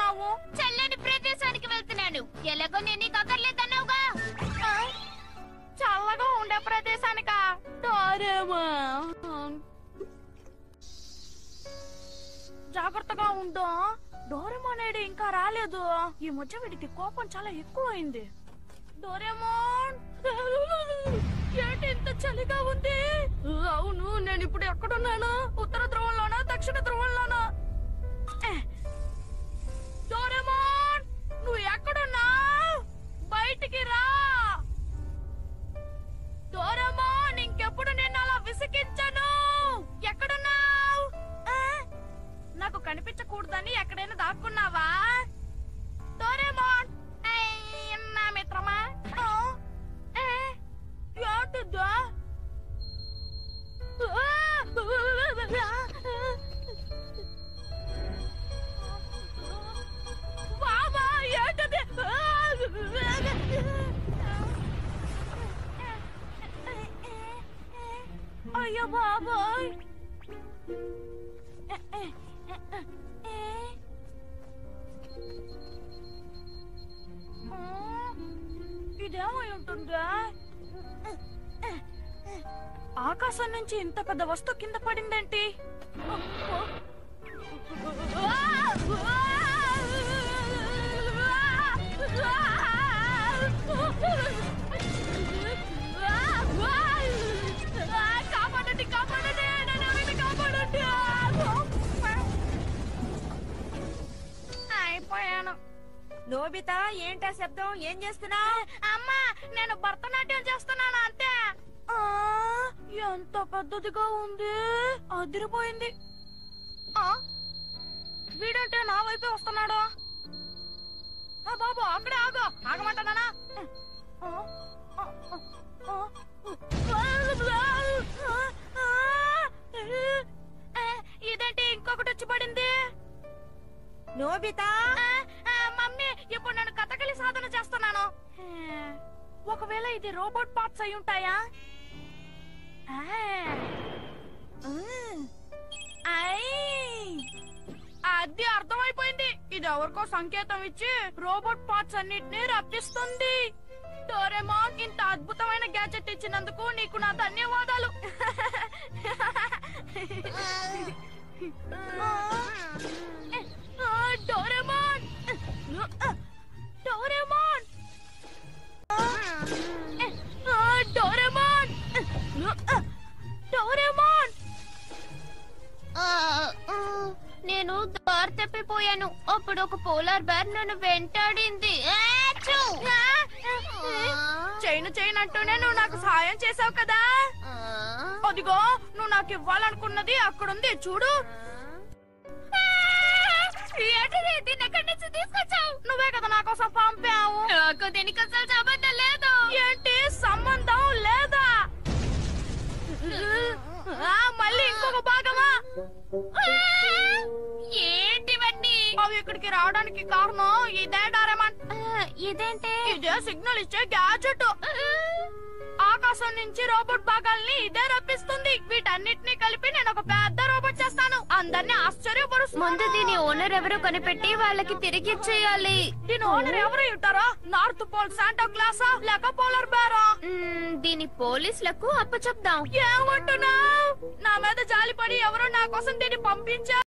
వెళ్తున్నావు చల్లని ప్రదేశానికి వెళ్తున్నాను ఎలాగో నేను నీకు అక్కర్లేదన్నావుగా ఆ? చల్లగా ఉండే ప్రదేశానికా డోరేమా జాగ్రత్తగా ఉండు డోరేమోనేడు ఇంకా రాలేదు ఈ మధ్య వీడికి కోపం చాలా ఎక్కువైంది డోరేమోన్ ఏంటి ఇంత చలిగా ఉంది అవును నేను ఇప్పుడు ఎక్కడున్నాను ఉత్తర ధ్రువంలోనా దక్షిణ ధ్రువంలోనా ఏ, డోరేమోన్ నువ్వు ఎక్కడున్నా బయటికి రా డోరేమోన్ ఇంకెప్పుడు నేను అలా విసిగించను ఎక్కడున్నావు ఆ? నాకు కనిపించకూడదని ఎక్కడైనా దాక్కున్నావా డోరేమోన్ ఏయ్, నా మిత్రమా ఆ? ఏ, ఏంటిదా? బాబా ఏంటది అయ్యో బాబాయ్ ఇదేమై ఉంటుందా ఆకాశం నుంచి ఇంత పెద్ద వస్తువు కింద పడిందేంటి కాపాడండి కాపాడండి నన్ను ఎవరైనా కాపాడండి అయిపోయాను నోబిత ఏంటా శబ్దం ఏం చేస్తున్నా అమ్మా నేను భరతనాట్యం చేస్తున్నాను అంతే ఆ, ఎంత పెద్దదిగా ఉంది అదిరిపోయింది ఆ, వీడంటే నా వైపే వస్తున్నాడు ఆ, బాబు అక్కడే ఆగు ఆగమంటానా ఆ, ఆ, ఆ, ఆ, ఆ, ఇదేంటి ఇంకొకటి వచ్చి పడింది నోబిత ఆ, ఆ, మమ్మీ ఇప్పుడు నేను కథకళి సాధన చేస్తున్నాను ఒకవేళ ఇది రోబోట్ పార్ట్స్ అయి ఉంటాయా ఆ. ఉమ్. ఐ. అది అర్థమైపోయింది ఇది ఎవరికో సంకేతం ఇచ్చి రోబోట్ పార్ట్స్ అన్నిటిని రప్పిస్తుంది డోరేమాన్ ఇంత అద్భుతమైన గ్యాజెట్ ఇచ్చినందుకు నీకు నా ధన్యవాదాలు ఆ, డోరేమాన్ డోరేమాన్ ఆ, డోరేమాన్ డోరేమాన్ ఆ, ఆ, నేను దారి తప్పిపోయాను అప్పుడు ఒక పోలార్ బేర్ నన్ను వెంటాడింది ఆచూ! చైన్ చైన్ అంటూనే నువ్వు నాకు సహాయం చేసావు కదా ఆ, అదిగో నువ్వు నాకు ఇవ్వాలనుకున్నది అక్కడుంది చూడు ఏంటిది? దీన్ని ఎక్కడి నుంచి తీసుకొచ్చావు నువ్వే కదా నా కోసం పంపావు నాకు దీనికి అసలు సంబంధం లేదు ఏంటి సంబంధం లేదా ఆ, మళ్ళీ ఇంకొక భాగమా ఆ, ఏంటివన్నీ అవి ఇక్కడికి రావడానికి కారణం ఇదే డారేమాన్ ఆ, ఇదేంటి ఇదే సిగ్నల్ ఇచ్చే గ్యాజెట్ ఆకాశం నుంచి రోబోట్ భాగాల్ని ఇదే రప్పిస్తుంది వీటన్నిటిని కలిపి నేను ఒక పెద్ద రోబోట్ చేస్తాను అందరినీ ఆశ్చర్యపరుస్తుంది ముందు దీని ఓనర్ ఎవరో కనిపెట్టి వాళ్ళకి తిరిగి ఇచ్చేయాలి దీని ఓనర్ ఎవరు ఉంటారా నార్త్ పోల్ శాంటా క్లాసా లేక పోలర్ బేరా మ్మ్, దీని పోలీసులకు అప్పచెప్దాం ఏమంటున్నావు నా మీద జాలిపడి ఎవరో నా కోసం దీన్ని పంపించారు